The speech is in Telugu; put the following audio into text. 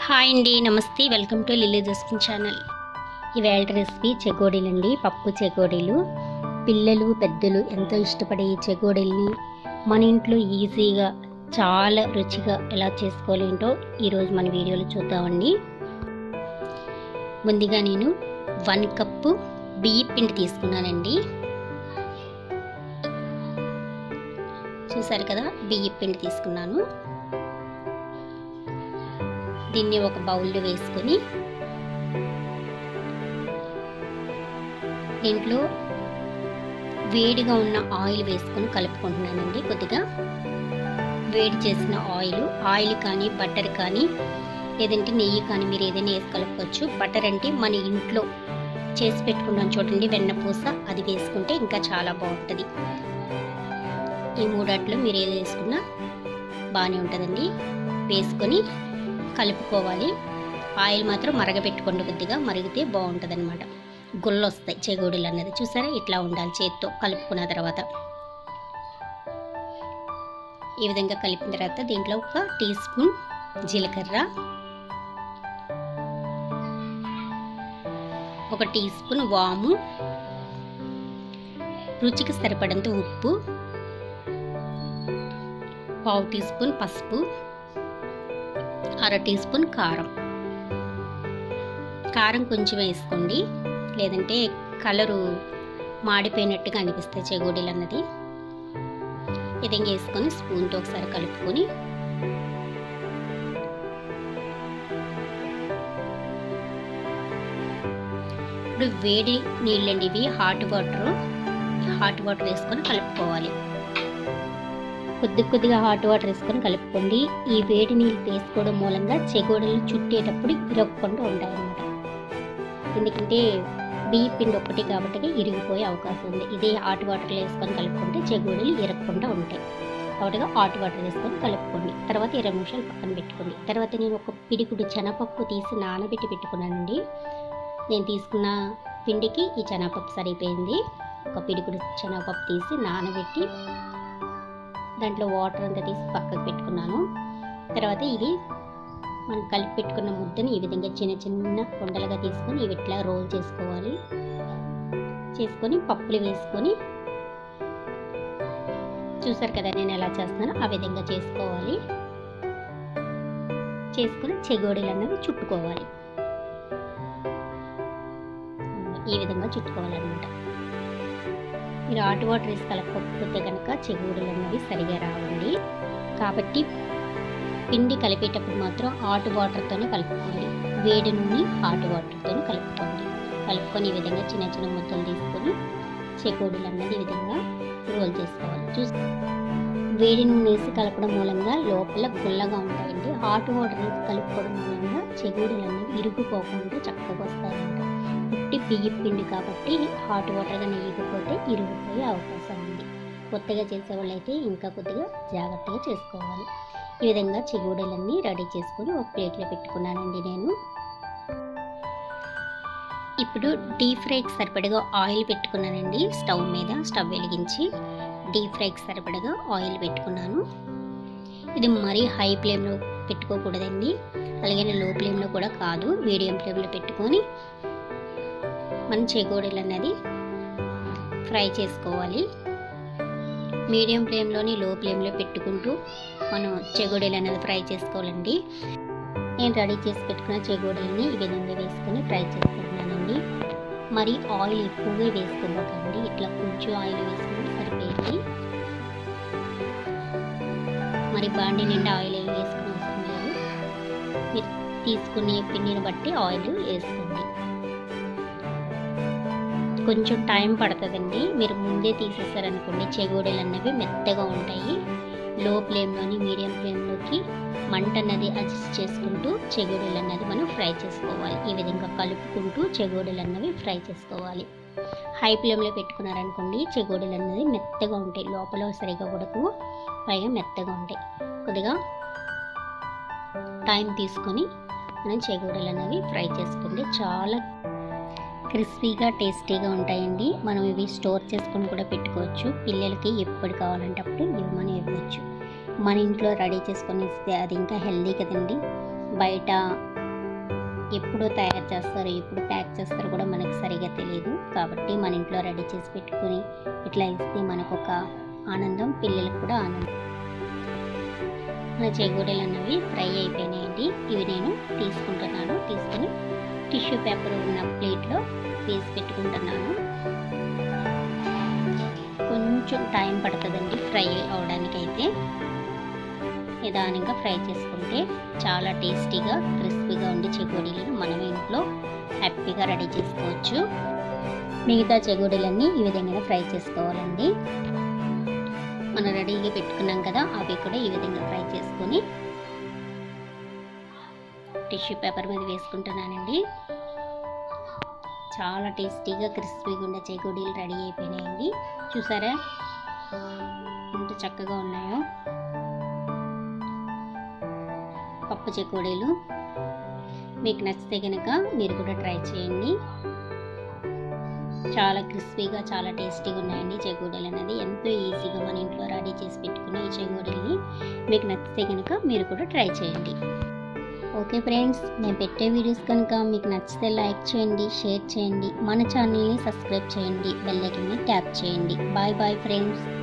హాయ్ అండి నమస్తే welcome to Lilly Jasmine channel ఇవాళ రెసిపీ చెగోడీలండి పప్పు చెగోడీలు పిల్లలు పెద్దలు ఎంతో ఇష్టపడే ఈ చెగోడీల్ని మన ఇంట్లో ఈజీగా చాలా రుచిగా ఎలా చేసుకోవాలేంటో ఈరోజు మన వీడియోలో చూద్దామండి ముందుగా నేను వన్ కప్పు బియ్య పిండి తీసుకున్నానండి చూసారు కదా బియ్య పిండి తీసుకున్నాను దీన్ని ఒక బౌల్లో వేసుకొని దీంట్లో వేడిగా ఉన్న ఆయిల్ వేసుకొని కలుపుకుంటున్నానండి కొద్దిగా వేడి చేసిన ఆయిల్ ఆయిల్ కానీ బటర్ కానీ లేదంటే నెయ్యి కానీ మీరు ఏదైనా వేసి కలుపుకోవచ్చు బటర్ అంటే మన ఇంట్లో చేసి పెట్టుకున్నాం చూడండి వెన్నపూస అది వేసుకుంటే ఇంకా చాలా బాగుంటుంది ఈ మూడాట్లో మీరు ఏది వేసుకున్నా బాగానే ఉంటుందండి వేసుకొని కలుపుకోవాలి ఆయిల్ మాత్రం మరగపెట్టుకోండి కొద్దిగా మరిగితే బాగుంటుంది అనమాట గుళ్ళు వస్తాయి చెగోడీలు అన్నది చూసారా ఇట్లా ఉండాలి చేత్తో కలుపుకున్న తర్వాత ఈ విధంగా కలిపిన తర్వాత దీంట్లో ఒక టీ స్పూన్ జీలకర్ర ఒక టీ స్పూన్ వాము రుచికి సరిపడంత ఉప్పు పావు టీ స్పూన్ పసుపు అర టీ స్పూన్ కారం కారం కొంచెం వేసుకోండి లేదంటే కలరు మాడిపోయినట్టుగా అనిపిస్తాయి చెగోడీలు అన్నది విధంగా వేసుకొని స్పూన్తో ఒకసారి కలుపుకొని ఇప్పుడు వేడి నీళ్ళండి ఇవి హాట్ వాటర్ హాట్ వాటర్ వేసుకొని కలుపుకోవాలి కొద్ది కొద్దిగా హాట్ వాటర్ వేసుకొని కలుపుకోండి ఈ వేడి నీళ్ళు వేసుకోవడం మూలంగా చెగోడలు చుట్టేటప్పుడు ఇరగకుండా ఉంటాయన్నమాట ఎందుకంటే బియ్య పిండి ఒక్కటి కాబట్టి ఇరిగిపోయే అవకాశం ఉంది ఇదే హాట్ వాటర్లో వేసుకొని కలుపుకుంటే చెగోడలు ఇరగకుండా ఉంటాయి కాబట్టి హాట్ వాటర్ వేసుకొని కలుపుకోండి తర్వాత ఇరవై నిమిషాలు పక్కన పెట్టుకోండి తర్వాత నేను ఒక పిడికుడు శనగపప్పు తీసి నానబెట్టి పెట్టుకున్నానండి నేను తీసుకున్న పిండికి ఈ శనగపప్పు సరిపోయింది ఒక పిడికుడు శనగపప్పు తీసి నానబెట్టి దాంట్లో వాటర్ అంతా తీసి పక్కకు పెట్టుకున్నాను తర్వాత ఇది మనం కలిపి పెట్టుకున్న ముద్దని ఈ విధంగా చిన్న చిన్న ఉండలుగా తీసుకొని ఇవి ఇట్లా రోల్ చేసుకోవాలి చేసుకొని పప్పులు వేసుకొని చూసారు కదా నేను ఎలా చేస్తున్నానో ఆ విధంగా చేసుకోవాలి చేసుకుని చెగోడీలు అన్నవి చుట్టుకోవాలి ఈ విధంగా చుట్టుకోవాలన్నమాట మీరు హాట్ వాటర్ వేసి కలపకపోతే కనుక చెగోడీలు అన్నవి సరిగా రావండి కాబట్టి పిండి కలిపేటప్పుడు మాత్రం హాట్ వాటర్తోనే కలుపుకోండి వేడి నూనె హాట్ వాటర్తోనే కలుపుకోండి కలుపుకొని ఈ విధంగా చిన్న చిన్న ముద్దలు తీసుకొని చెకోడీలు అన్నది ఈ విధంగా రోల్ చేసుకోవాలి చూసి వేడి నూనె వేసి కలపడం మూలంగా లోపల గుల్లగా ఉంటాయండి హాట్ వాటర్ వేసి కలుపుకోవడం మూలంగా చెగోడీలు అన్నవి ఇరుగుపోకుండా చక్కగా వస్తాయన్నమాట పుట్టి బియ్య పిండి కాబట్టి హాట్ వాటర్గా నెయ్యకపోతే ఇరిగిపోయే అవకాశం ఉంది కొత్తగా చేసేవాళ్ళు అయితే ఇంకా కొద్దిగా జాగ్రత్తగా చేసుకోవాలి ఈ విధంగా చిగుడలన్నీ రెడీ చేసుకొని ఒక ప్లేట్లో పెట్టుకున్నానండి నేను ఇప్పుడు డీప్ ఫ్రైకి సరిపడగా ఆయిల్ పెట్టుకున్నానండి స్టవ్ మీద స్టవ్ వెలిగించి డీప్ ఫ్రైకి సరిపడగా ఆయిల్ పెట్టుకున్నాను ఇది మరీ హై ఫ్లేమ్లో పెట్టుకోకూడదండి అలాగే లో ఫ్లేమ్లో కూడా కాదు మీడియం ఫ్లేమ్లో పెట్టుకొని మనం చెగోడీలు అన్నది ఫ్రై చేసుకోవాలి మీడియం ఫ్లేమ్లోని లో ఫ్లేమ్లో పెట్టుకుంటూ మనం చెగోడీలు అనేది ఫ్రై చేసుకోవాలండి నేను రెడీ చేసి పెట్టుకున్న చెగోడీలని ఈ విధంగా వేసుకొని ఫ్రై చేసుకుంటున్నానండి మరి ఆయిల్ ఎక్కువగా వేసుకోబోకండి ఇట్లా కొంచెం ఆయిల్ వేసుకుంటే సరిపోయింది మరి బాండి నిండా ఆయిల్ ఏమి వేసుకుని అవసరం లేదు మీరు తీసుకునే పిండిని బట్టి ఆయిల్ వేసుకోండి కొంచెం టైం పడుతుందండి మీరు ముందే తీసేసారనుకోండి చెగోడీలు అన్నవి మెత్తగా ఉంటాయి లో ఫ్లేమ్లోని మీడియం ఫ్లేమ్లోకి మంట అన్నది అడ్జస్ట్ చేసుకుంటూ చెగోడీలు అన్నది మనం ఫ్రై చేసుకోవాలి ఈ విధంగా కలుపుకుంటూ చెగోడీలు అన్నవి ఫ్రై చేసుకోవాలి హై ఫ్లేమ్లో పెట్టుకున్నారనుకోండి చెగోడీలు అన్నది మెత్తగా ఉంటాయి లోపల సరిగా ఉడకవు పైగా మెత్తగా ఉంటాయి కొద్దిగా టైం తీసుకొని మనం చెగోడీలు అనేవి ఫ్రై చేసుకుంటే చాలా క్రిస్పీగా టేస్టీగా ఉంటాయండి మనం ఇవి స్టోర్ చేసుకొని కూడా పెట్టుకోవచ్చు పిల్లలకి ఎప్పుడు కావాలంటే అప్పుడు ఇవి మనం ఇవ్వచ్చు మన ఇంట్లో రెడీ చేసుకొని ఇస్తే అది ఇంకా హెల్దీ కదండి బయట ఎప్పుడు తయారు చేస్తారో ఎప్పుడు ప్యాక్ చేస్తారో కూడా మనకి సరిగా తెలియదు కాబట్టి మన ఇంట్లో రెడీ చేసి పెట్టుకుని ఇట్లా ఇస్తే మనకు ఒక ఆనందం పిల్లలకు కూడా ఆనందం మన చేగూడలు అన్నవి ఫ్రై అయిపోయినాయండి ఇవి నేను తీసుకుంటున్నాను తీసుకొని టిష్యూ పేపర్ ఉన్న ప్లేట్లో వేసి పెట్టుకుంటున్నాను కొంచెం టైం పడుతుందండి ఫ్రై అవడానికి అయితే నిదానంగా ఫ్రై చేసుకుంటే చాలా టేస్టీగా క్రిస్పీగా ఉండే చెగోడీలను మనం ఇంట్లో హ్యాపీగా రెడీ చేసుకోవచ్చు మిగతా చెగోడీలన్నీ ఈ విధంగా ఫ్రై చేసుకోవాలండి మనం రెడీగా పెట్టుకున్నాం కదా అవి కూడా ఈ విధంగా ఫ్రై చేసుకొని టిష్యూ పేపర్ మీద వేసుకుంటున్నానండి చాలా టేస్టీగా క్రిస్పీగా ఉండే చెగోడీలు రెడీ అయిపోయినాయండి చూసారా ఎంత చక్కగా ఉన్నాయో పప్పు చెకోడీలు మీకు నచ్చితే కనుక మీరు కూడా ట్రై చేయండి చాలా క్రిస్పీగా చాలా టేస్టీగా ఉన్నాయండి చెగోడీలు అనేది ఎంతో ఈజీగా మన ఇంట్లో రెడీ చేసి పెట్టుకున్న ఈ చెగోడీల్ని మీకు నచ్చితే కనుక మీరు కూడా ట్రై చేయండి ఓకే ఫ్రెండ్స్ నేను పెట్టే వీడియోస్ కనుక మీకు నచ్చితే లైక్ చేయండి షేర్ చేయండి మన ఛానల్ని సబ్స్క్రైబ్ చేయండి బెల్ ఐకన్ని ట్యాప్ చేయండి బాయ్ బాయ్ ఫ్రెండ్స్